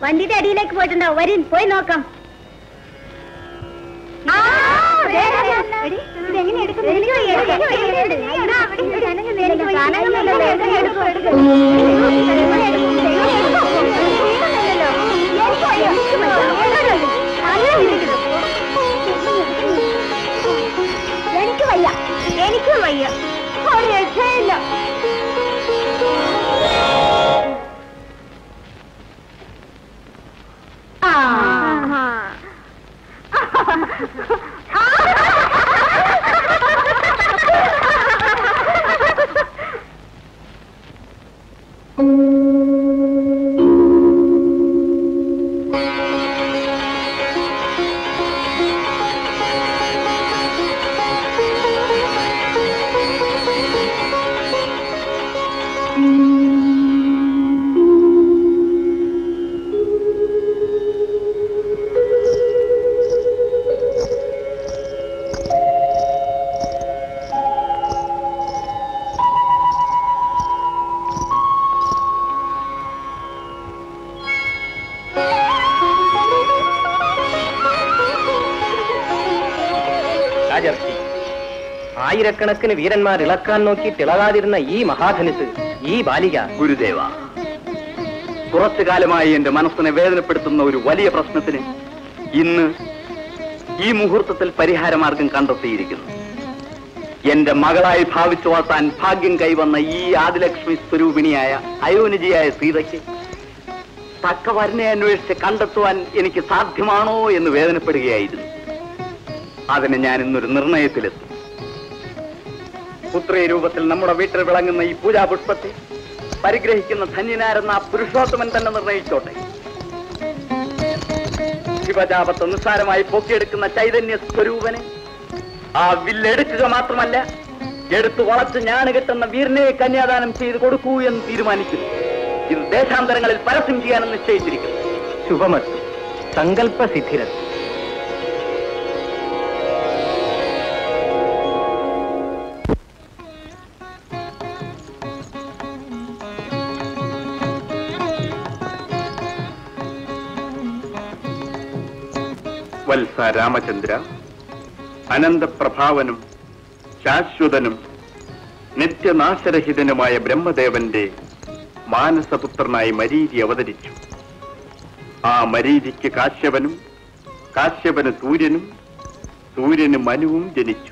വണ്ടിയുടെ അടിയിലേക്ക് പോയിട്ടുണ്ടാവും വരും പോയി നോക്കാം ആ, ദേ, ദേ, ദേ. എടി, ഇതെങ്ങനെ എടുക്കും? എനിക്ക് വയ്യ, എനിക്ക് വയ്യ, എനിക്ക് വയ്യ. അയ്യോ, അവിടെ ഇവിടെ അനങ്ങുന്നില്ല. എനിക്ക് വയ്യ. അനങ്ങുന്നില്ലല്ലോ. എടുക്ക്, എടുക്ക്, എടുക്ക്. എങ്ങനെ എടുക്കും? എങ്ങനെ എടുക്കും? ചെയ്യുന്നില്ലല്ലോ. എനിക്ക് വയ്യ, എനിക്ക് വയ്യ. എവിടെ എടുക്കും? അങ്ങനെ ഇരിക്കുന്നു. എനിക്ക് വയ്യ എനിക്ക് വയ്യ ഒരു രക്ഷയില്ല ആ രാജർഷി ആയിരക്കണക്കിന് വീരന്മാർ ഇളക്കാൻ നോക്കി തിളകാതിരുന്ന ഈ മഹാധനുസ് ഈ ബാലിക ഗുരുദേവ കുറച്ചു കാലമായി എന്റെ മനസ്സിനെ വേദനപ്പെടുത്തുന്ന ഒരു വലിയ പ്രശ്നത്തിന് ഇന്ന് ഈ മുഹൂർത്തത്തിൽ പരിഹാരമാർഗം കണ്ടെത്തിയിരിക്കുന്നു എന്റെ മകളായി ഭാവിച്ചു വളർത്താൻ ഭാഗ്യം കൈവന്ന ഈ ആദിലക്ഷ്മി സ്വരൂപിണിയായ അയോനിജിയായ സീതയ്ക്ക് തക്ക വരനെ അന്വേഷിച്ച് കണ്ടെത്തുവാൻ എനിക്ക് സാധ്യമാണോ എന്ന് വേദനപ്പെടുകയായിരുന്നു അതിന് ഞാൻ ഇന്നൊരു നിർണയത്തിലെത്തി പുത്രീ രൂപത്തിൽ നമ്മുടെ വീട്ടിൽ വിളങ്ങുന്ന ഈ പൂജാപുഷ്പത്തെ പരിഗ്രഹിക്കുന്ന ധന്യനാരെന്ന ആ പുരുഷോത്തമൻ തന്നെ നിർണയിച്ചോട്ടെ ശിവജാപത്ത് നിസ്സാരമായി പൊക്കിയെടുക്കുന്ന ചൈതന്യ സ്വരൂപനെ ആ വില്ലെടുക്കുക മാത്രമല്ല എടുത്തു വളച്ച് ഞാണ് കെട്ടുന്ന വീരനെ കന്യാദാനം ചെയ്ത് കൊടുക്കൂ എന്ന് തീരുമാനിക്കുന്നു ഇത് ദേശാന്തരങ്ങളിൽ പരസ്യം ചെയ്യാനും നിശ്ചയിച്ചിരിക്കുന്നു ശുഭമസ്തു സങ്കല്പസിദ്ധിരൻ വത്സ രാമചന്ദ്ര അനന്തപ്രഭാവനും ശാശ്വതനും നിത്യനാശരഹിതനുമായ ബ്രഹ്മദേവന്റെ മാനസപുത്രനായി മരീചി അവതരിച്ചു ആ മരീചിക്ക് കാശ്യപനും കാശ്യപന് സൂര്യനും സൂര്യന് മനുവും ജനിച്ചു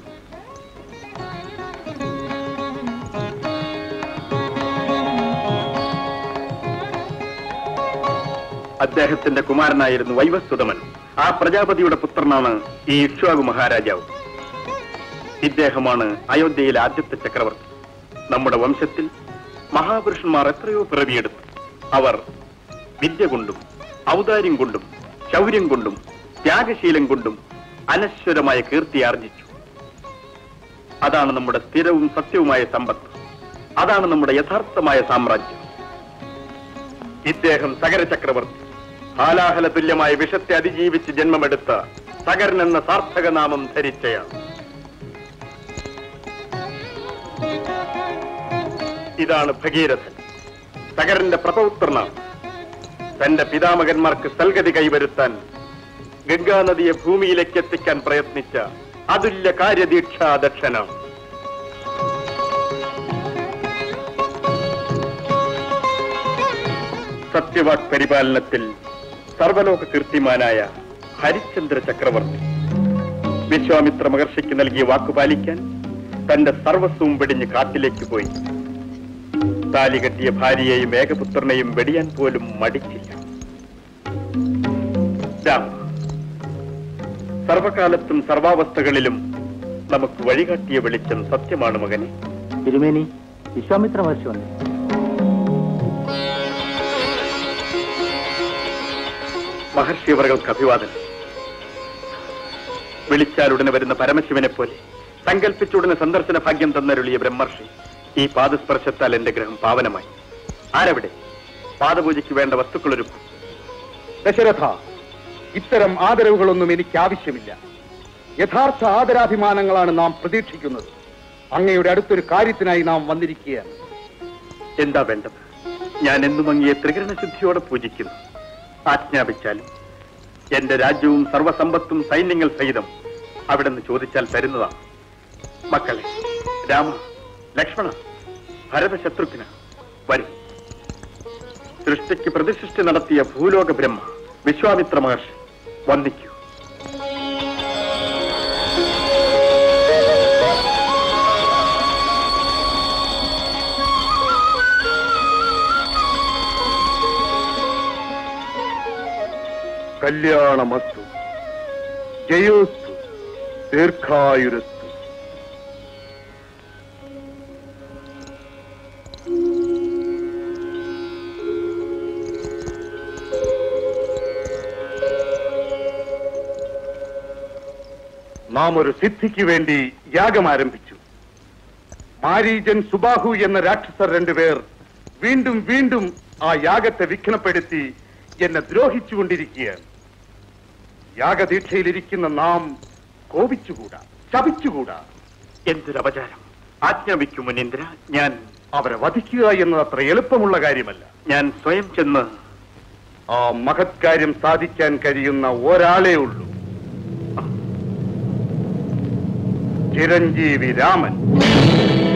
അദ്ദേഹത്തിന്റെ കുമാരനായിരുന്നു വൈവസ്തുതമൻ ആ പ്രജാപതിയുടെ പുത്രനാണ് ഈ ഇക്ഷ്വാകു മഹാരാജാവ് ഇദ്ദേഹമാണ് അയോധ്യയിലെ ആദ്യത്തെ ചക്രവർത്തി നമ്മുടെ വംശത്തിൽ മഹാപുരുഷന്മാർ എത്രയോ പിറവിയെടുത്തു അവർ വിദ്യ കൊണ്ടും ഔദാര്യം കൊണ്ടും ശൗര്യം കൊണ്ടും ത്യാഗശീലം കൊണ്ടും അനശ്വരമായ കീർത്തി ആർജിച്ചു അതാണ് നമ്മുടെ സ്ഥിരവും സത്യവുമായ സമ്പത്ത് അതാണ് നമ്മുടെ യഥാർത്ഥമായ സാമ്രാജ്യം ഇദ്ദേഹം സകര ചക്രവർത്തി ഹാലാഹല തുല്യമായ വിഷത്തെ അതിജീവിച്ച് ജന്മമെടുത്ത സകരൻ എന്ന സാർത്ഥക നാമം ധരിച്ചയാൾ ഇതാണ് ഭഗീരഥൻ സകരന്റെ പ്രപൗത്രനാണ് തന്റെ പിതാമകന്മാർക്ക് സൽഗതി കൈവരുത്താൻ ഗംഗാനദിയെ ഭൂമിയിലേക്ക് എത്തിക്കാൻ പ്രയത്നിച്ച അതുല്യ കാര്യദീക്ഷാ ദക്ഷനാണ് സത്യവാക് പരിപാലനത്തിൽ സർവലോക കീർത്തിമാനായ ഹരിശ്ചന്ദ്ര ചക്രവർത്തി വിശ്വാമിത്ര മഹർഷിക്ക് നൽകിയ വാക്കു പാലിക്കാൻ തന്റെ സർവസ്വവും വെടിഞ്ഞ് കാട്ടിലേക്ക് പോയി താലി കെട്ടിയ ഭാര്യയെയും ഏകപുത്രനെയും വെടിയാൻ പോലും മടിച്ചില്ല രാമ സർവകാലത്തും സർവാവസ്ഥകളിലും നമുക്ക് വഴികാട്ടിയ വെളിച്ചം സത്യമാണ് മകനെ തിരുമേനി വിശ്വാമിത്ര മഹർഷി വന്നു മഹർഷി അവർക്ക് അഭിവാദനം വിളിച്ചാലുടനെ വരുന്ന പരമശിവനെ പോലെ സങ്കല്പിച്ചുടനെ സന്ദർശന ഭാഗ്യം തന്നരുളിയ ബ്രഹ്മർഷി ഈ പാദസ്പർശത്താൽ എന്റെ ഗ്രഹം പാവനമായി ആരവിടെ പാദപൂജയ്ക്ക് വേണ്ട വസ്തുക്കൾ ഒരുക്കും ദശരഥ ഇത്തരം ആദരവുകളൊന്നും എനിക്ക് ആവശ്യമില്ല യഥാർത്ഥ ആദരാഭിമാനങ്ങളാണ് നാം പ്രതീക്ഷിക്കുന്നത് അങ്ങയുടെ അടുത്തൊരു കാര്യത്തിനായി നാം വന്നിരിക്കുകയാണ് എന്താ വേണ്ടത് ഞാൻ എന്നും അങ്ങയെ ത്രികരണ ശുദ്ധിയോടെ പൂജിക്കുന്നു ആജ്ഞാപിച്ചാലും എന്റെ രാജ്യവും സർവസമ്പത്തും സൈന്യങ്ങൾ സഹിതം അവിടെ നിന്ന് ചോദിച്ചാൽ തരുന്നതാണ് മക്കളെ രാമ ലക്ഷ്മണ ഭരതശത്രുഘ്ന വരും സൃഷ്ടിക്ക് പ്രതിസൃഷ്ടി നടത്തിയ ഭൂലോക ബ്രഹ്മ വിശ്വാമിത്ര മഹർഷി വന്ദിക്കൂ കല്യാണമസ്തു ജയോസ്തു ദീർഘായുരസ്തു നാം ഒരു സിദ്ധിക്ക് വേണ്ടി യാഗം ആരംഭിച്ചു മാരീജൻ സുബാഹു എന്ന രാക്ഷസർ രണ്ടുപേർ വീണ്ടും വീണ്ടും ആ യാഗത്തെ വിഘ്നപ്പെടുത്തി എന്നെ ദ്രോഹിച്ചുകൊണ്ടിരിക്കുകയാണ് യാഗദീക്ഷയിലിരിക്കുന്ന നാം കോപിച്ചുകൂടാ ശപിച്ചുകൂടാ എന്തൊരപചാരം ആജ്ഞാപിക്കൂ മുനീന്ദ്ര ഞാൻ അവരെ വധിക്കുക എന്നത് അത്ര എളുപ്പമുള്ള കാര്യമല്ല ഞാൻ സ്വയം ചെന്ന് ആ മഹത് കാര്യം സാധിക്കാൻ കഴിയുന്ന ഒരാളേ ഉള്ളൂ ചിരഞ്ജീവി രാമൻ